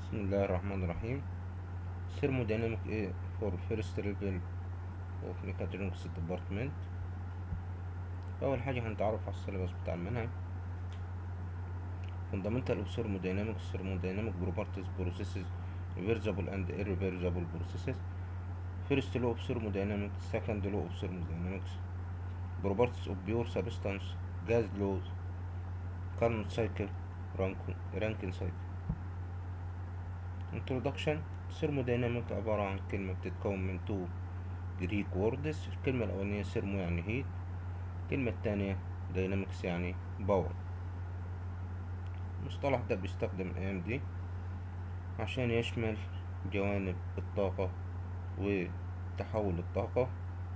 بسم الله الرحمن الرحيم thermodynamic ايه for first level of mechatronics department أول حاجة هنتعرف على السيلابس بتاع المنهج fundamental of thermodynamics thermodynamic properties processes reversible and irreversible processes first law of thermodynamics second law of thermodynamics properties of pure substance gas laws Carnot cycle Rankine Rankine cycle introduction thermodynamic عبارة عن كلمة بتتكون من two Greek words الكلمة الأولانية thermo يعني heat الكلمة التانية dynamics يعني power المصطلح ده بيستخدم الأيام دي عشان يشمل جوانب الطاقة وتحول الطاقة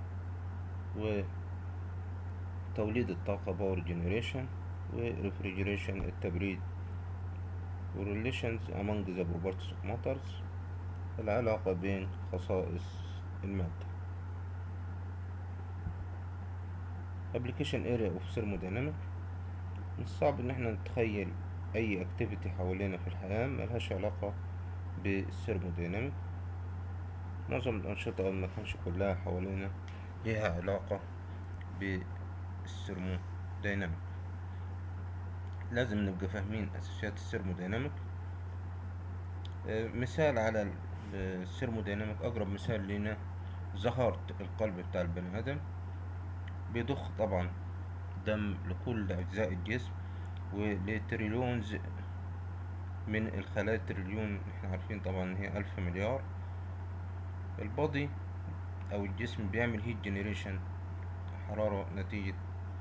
وتوليد الطاقة power generation وريفريجريشن التبريد وريليشنز among the properties of matters العلاقة بين خصائص المادة application area of thermodynamic من الصعب ان احنا نتخيل اي activity حوالينا في الحياة ملهاش علاقة بالثيرموديناميك معظم الأنشطة ما كانش كلها حوالينا ليها علاقة بالثيرموديناميك لازم نبقى فاهمين أساسيات الثيرموديناميك مثال على الثيرموديناميك أقرب مثال لينا زهرة القلب بتاع البني آدم بيضخ طبعا دم لكل أجزاء الجسم ولتريليونز من الخلايا تريليون احنا عارفين طبعا ان هي ألف مليار البادي أو الجسم بيعمل هيت جنريشن حرارة نتيجة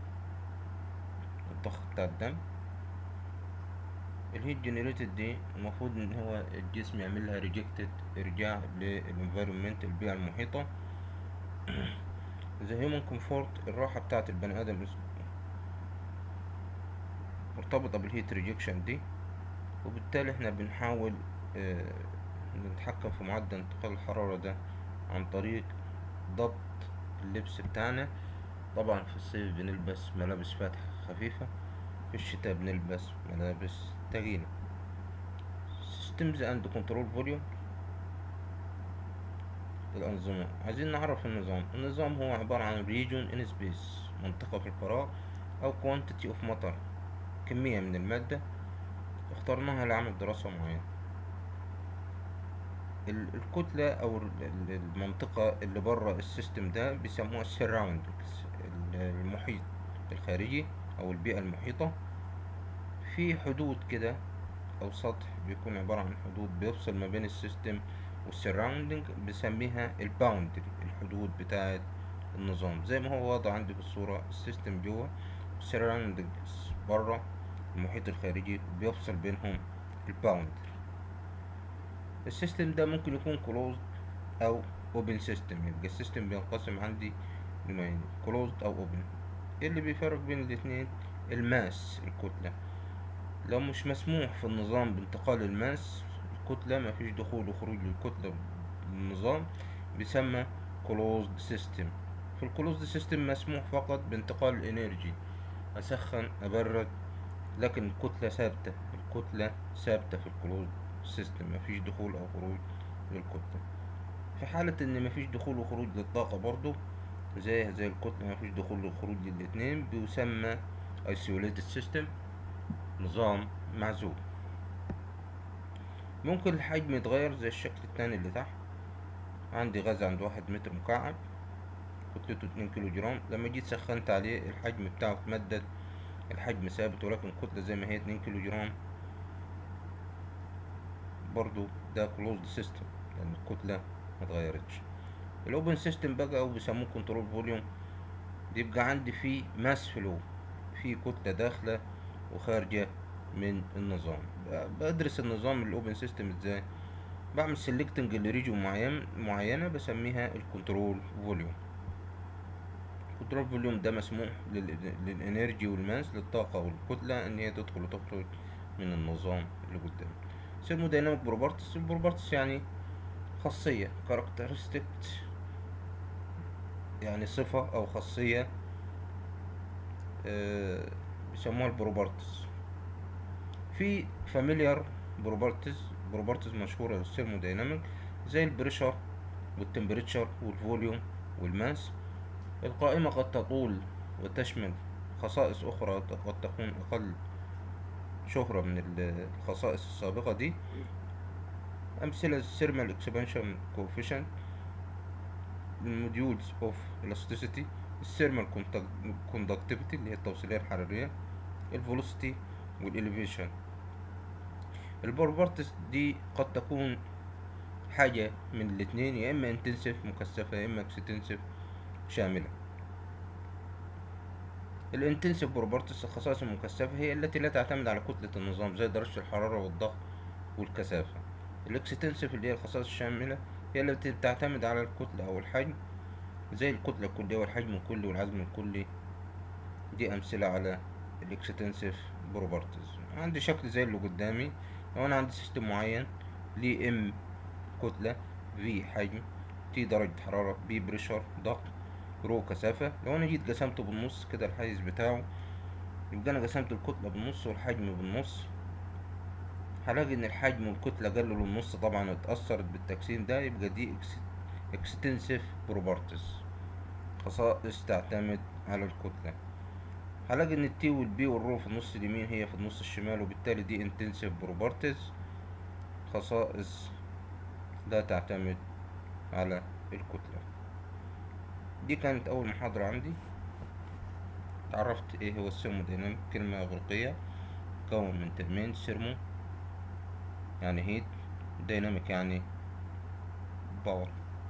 الضخ بتاع الدم الهيت جنريتد دي المفروض ان هو الجسم يعمل لها ريجكتد ارجاع للانفيرومنت البيئة المحيطة زي هيومن كومفورت الراحة بتاعة البني ادم مرتبطة بالهيت ريجكشن دي وبالتالي احنا بنحاول اه نتحكم في معدل انتقال الحرارة ده عن طريق ضبط اللبس بتاعنا طبعا في الصيف بنلبس ملابس فاتحة خفيفة في الشتاء بنلبس ملابس تغييرة systems and control volume الأنظمة عايزين نعرف النظام النظام هو عبارة عن region in space منطقة في الفراغ أو quantity of matter كمية من المادة اخترناها لعمل دراسة معينة الكتلة أو المنطقة اللي برا السيستم ده بيسموها surroundings المحيط الخارجي أو البيئة المحيطة في حدود كده أو سطح بيكون عبارة عن حدود بيفصل ما بين السيستم والسراوندنج بسميها الباوندري الحدود بتاعة النظام زي ما هو واضح عندي في الصورة السيستم جوه والسراوندنج برا المحيط الخارجي بيفصل بينهم الباوندري السيستم ده ممكن يكون كلوزد أو اوبن سيستم يبقى السيستم بينقسم عندي لنوعين كلوزد أو اوبن ايه اللي بيفرق بين الاتنين الماس الكتلة لو مش مسموح في النظام بانتقال الماس الكتلة مفيش دخول وخروج للكتلة بالنظام بيسمى closed system في الكلوزد سيستم مسموح فقط بانتقال الانرجي اسخن ابرد لكن الكتلة ثابتة الكتلة ثابتة في الكلوزد سيستم مفيش دخول او خروج للكتلة في حالة ان مفيش دخول وخروج للطاقة برضو زي زي الكتلة مفيش دخول وخروج للاتنين بيسمى isolated system نظام معزول ممكن الحجم يتغير زي الشكل التاني اللي تحت عندي غاز عند واحد متر مكعب كتلته اتنين كيلو جرام لما جيت سخنت عليه الحجم بتاعه اتمدد الحجم ثابت ولكن الكتلة زي ما هي اتنين كيلو جرام برضو ده كلوزد سيستم لأن الكتلة متغيرتش الاوبن سيستم بقى او بيسموه كنترول فوليوم بيبقى عندي فيه ماس فلو في كتلة داخلة وخارجة من النظام بدرس النظام الاوبن سيستم ازاي بعمل سيلكتنج لريجون معين معينة بسميها الكنترول فوليوم الكنترول فوليوم ده مسموح للانرجي والماس للطاقة والكتلة ان هي تدخل وتخرج من النظام اللي قدامي ثيرمودايناميك بروبرتس البروبرتس يعني خاصية كاركترستيك يعني صفة أو خاصية بيسموها البروبرتس في فاميليار بروبرتيز بروبرتيز مشهورة للثيرمودايناميك زي البريشر والتمبريتشر والفوليوم والماس القائمة قد تطول وتشمل خصائص أخرى قد تكون أقل شهرة من الخصائص السابقة دي أمثلة الثيرمال اكسبانشن كوفيشنت الموديولز اوف elasticity الثيرمال كوندكتيفيتي اللي هي التوصيلية الحرارية الفيلوسيتي والإليفيشن البروبرتس دي قد تكون حاجة من الاتنين يا إما انتنسيف مكثفة يا إما اكستنسيف شاملة الانتنسيف بروبرتس الخصائص المكثفة هي التي لا تعتمد على كتلة النظام زي درجة الحرارة والضغط والكثافة الاكستنسيف اللي هي الخصائص الشاملة هي التي بتعتمد على الكتلة أو الحجم زي الكتلة الكلية والحجم الكلي والعزم الكلي دي أمثلة على الاكستنسيف بروبرتيز عندي شكل زي اللي قدامي لو أنا عندي سيستم معين ليه ام كتلة في حجم تي درجة حرارة بي بريشر ضغط رو كثافة لو أنا جيت قسمته بالنص كده الحيز بتاعه يبقى أنا قسمت الكتلة بالنص والحجم بالنص هلاقي إن الحجم والكتلة قللوا النص طبعا اتأثرت بالتقسيم ده يبقى دي اكستنسيف بروبرتيز خصائص تعتمد على الكتلة هلاقي ان التي والبي والرو في النص اليمين هي في النص الشمال وبالتالي دي انتنسيف بروبرتيز خصائص لا تعتمد على الكتلة دي كانت أول محاضرة عندي تعرفت ايه هو الثيرموديناميك كلمة أغريقية مكون من ترمين سيرمو يعني هيت ديناميك يعني باور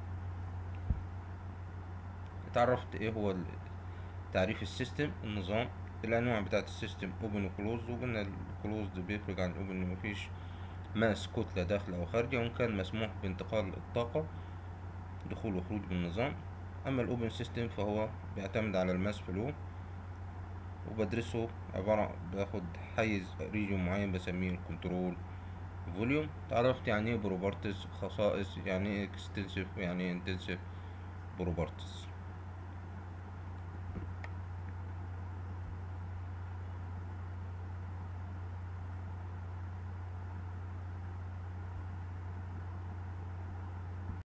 اتعرفت ايه هو تعريف السيستم النظام الانواع بتاعت السيستم اوبن وكلوز وقلنا الكلوز بيفرق عن الاوبن ان مفيش ماس كتلة داخل او خارجة وان كان مسموح بانتقال الطاقة دخول وخروج بالنظام اما الاوبن سيستم فهو بيعتمد على الماس فلو وبدرسه عبارة باخد حيز ريجون معين بسميه الكنترول فوليوم تعرفت يعني ايه بروبرتيز خصائص يعني ايه اكستنسيف يعني ايه انتنسيف بروبرتيز